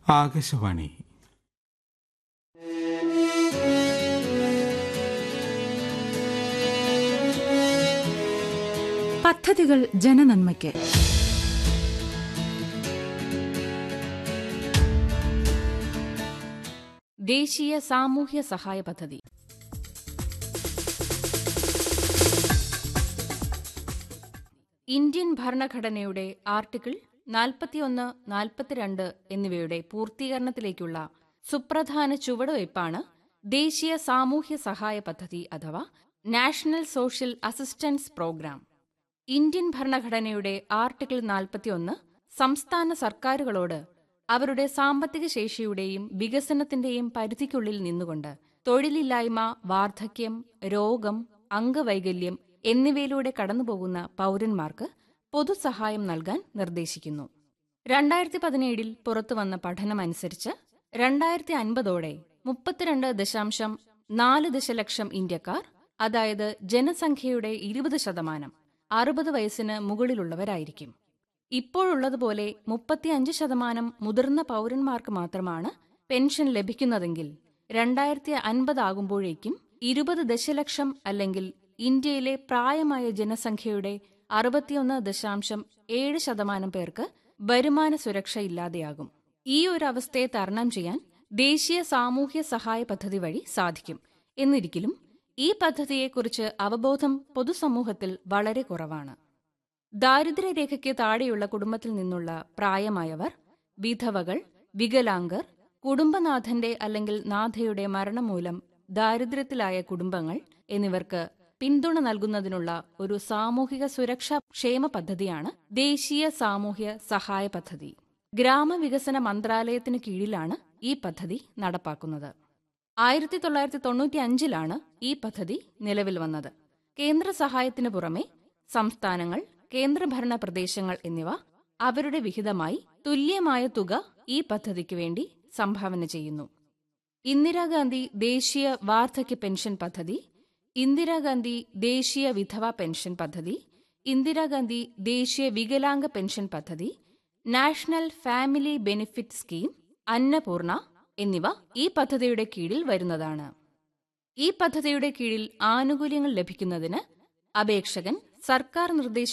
ആകാശവാണി പദ്ധതികൾ ജനനന്മയ്ക്ക് ദേശീയ സാമൂഹ്യ സഹായ പദ്ധതി ഇന്ത്യൻ ഭരണഘടനയുടെ ആർട്ടിക്കിൾ നാൽപ്പത്തിയൊന്ന് നാൽപ്പത്തിരണ്ട് എന്നിവയുടെ പൂർത്തീകരണത്തിലേക്കുള്ള സുപ്രധാന ചുവടുവയ്പ്പാണ് ദേശീയ സാമൂഹ്യ സഹായ പദ്ധതി അഥവാ national social assistance programme Indian ഭരണഘടനയുടെ ആർട്ടിക്കിൾ നാൽപ്പത്തിയൊന്ന് സംസ്ഥാന സർക്കാരുകളോട് അവരുടെ സാമ്പത്തിക ശേഷിയുടെയും വികസനത്തിന്റെയും പരിധിക്കുള്ളിൽ നിന്നുകൊണ്ട് തൊഴിലില്ലായ്മ വാർദ്ധക്യം രോഗം അംഗവൈകല്യം എന്നിവയിലൂടെ കടന്നുപോകുന്ന പൗരന്മാർക്ക് പൊതുസഹായം നൽകാൻ നിർദ്ദേശിക്കുന്നു രണ്ടായിരത്തി പതിനേഴിൽ പുറത്തുവന്ന പഠനമനുസരിച്ച് രണ്ടായിരത്തി അൻപതോടെ മുപ്പത്തിരണ്ട് ദശാംശം നാല് ദശലക്ഷം ഇന്ത്യക്കാർ അതായത് ജനസംഖ്യയുടെ ഇരുപത് ശതമാനം അറുപത് വയസ്സിന് മുകളിലുള്ളവരായിരിക്കും ഇപ്പോഴുള്ളതുപോലെ മുപ്പത്തിയഞ്ച് ശതമാനം മുതിർന്ന പൗരന്മാർക്ക് മാത്രമാണ് പെൻഷൻ ലഭിക്കുന്നതെങ്കിൽ രണ്ടായിരത്തി അൻപതാകുമ്പോഴേക്കും ഇരുപത് ദശലക്ഷം അല്ലെങ്കിൽ ഇന്ത്യയിലെ പ്രായമായ ജനസംഖ്യയുടെ അറുപത്തിയൊന്ന് ദശാംശം ഏഴ് ശതമാനം പേർക്ക് വരുമാന സുരക്ഷ ഇല്ലാതെയാകും ഈ ഒരു അവസ്ഥയെ തരണം ചെയ്യാൻ ദേശീയ സാമൂഹ്യ സഹായ പദ്ധതി വഴി സാധിക്കും എന്നിരിക്കലും ഈ പദ്ധതിയെക്കുറിച്ച് അവബോധം പൊതുസമൂഹത്തിൽ വളരെ കുറവാണ് ദാരിദ്ര്യരേഖയ്ക്ക് താഴെയുള്ള കുടുംബത്തിൽ നിന്നുള്ള പ്രായമായവർ വിധവകൾ വികലാംഗർ കുടുംബനാഥന്റെ അല്ലെങ്കിൽ നാഥയുടെ മരണം മൂലം ദാരിദ്ര്യത്തിലായ കുടുംബങ്ങൾ എന്നിവർക്ക് പിന്തുണ നൽകുന്നതിനുള്ള ഒരു സാമൂഹിക സുരക്ഷാ ക്ഷേമ പദ്ധതിയാണ് ദേശീയ സാമൂഹ്യ സഹായ പദ്ധതി ഗ്രാമവികസന മന്ത്രാലയത്തിന് കീഴിലാണ് ഈ പദ്ധതി നടപ്പാക്കുന്നത് ആയിരത്തി തൊള്ളായിരത്തി തൊണ്ണൂറ്റി അഞ്ചിലാണ് ഈ പദ്ധതി നിലവിൽ വന്നത് കേന്ദ്ര സഹായത്തിനു പുറമെ സംസ്ഥാനങ്ങൾ കേന്ദ്രഭരണ പ്രദേശങ്ങൾ എന്നിവ അവരുടെ വിഹിതമായി തുല്യമായ തുക ഈ പദ്ധതിക്ക് വേണ്ടി സംഭാവന ചെയ്യുന്നു ഇന്ദിരാഗാന്ധി ദേശീയ വാർദ്ധക്യ പെൻഷൻ പദ്ധതി ഇന്ദിരാഗാന്ധി ദേശീയ വിധവ പെൻഷൻ പദ്ധതി ഇന്ദിരാഗാന്ധി ദേശീയ വികലാംഗ പെൻഷൻ പദ്ധതി national family benefit scheme Annapurna എന്നിവ ഈ പദ്ധതിയുടെ കീഴിൽ വരുന്നതാണ് ഈ പദ്ധതിയുടെ കീഴിൽ ആനുകൂല്യങ്ങൾ ലഭിക്കുന്നതിന് അപേക്ഷകൻ സർക്കാർ നിർദ്ദേശിച്ച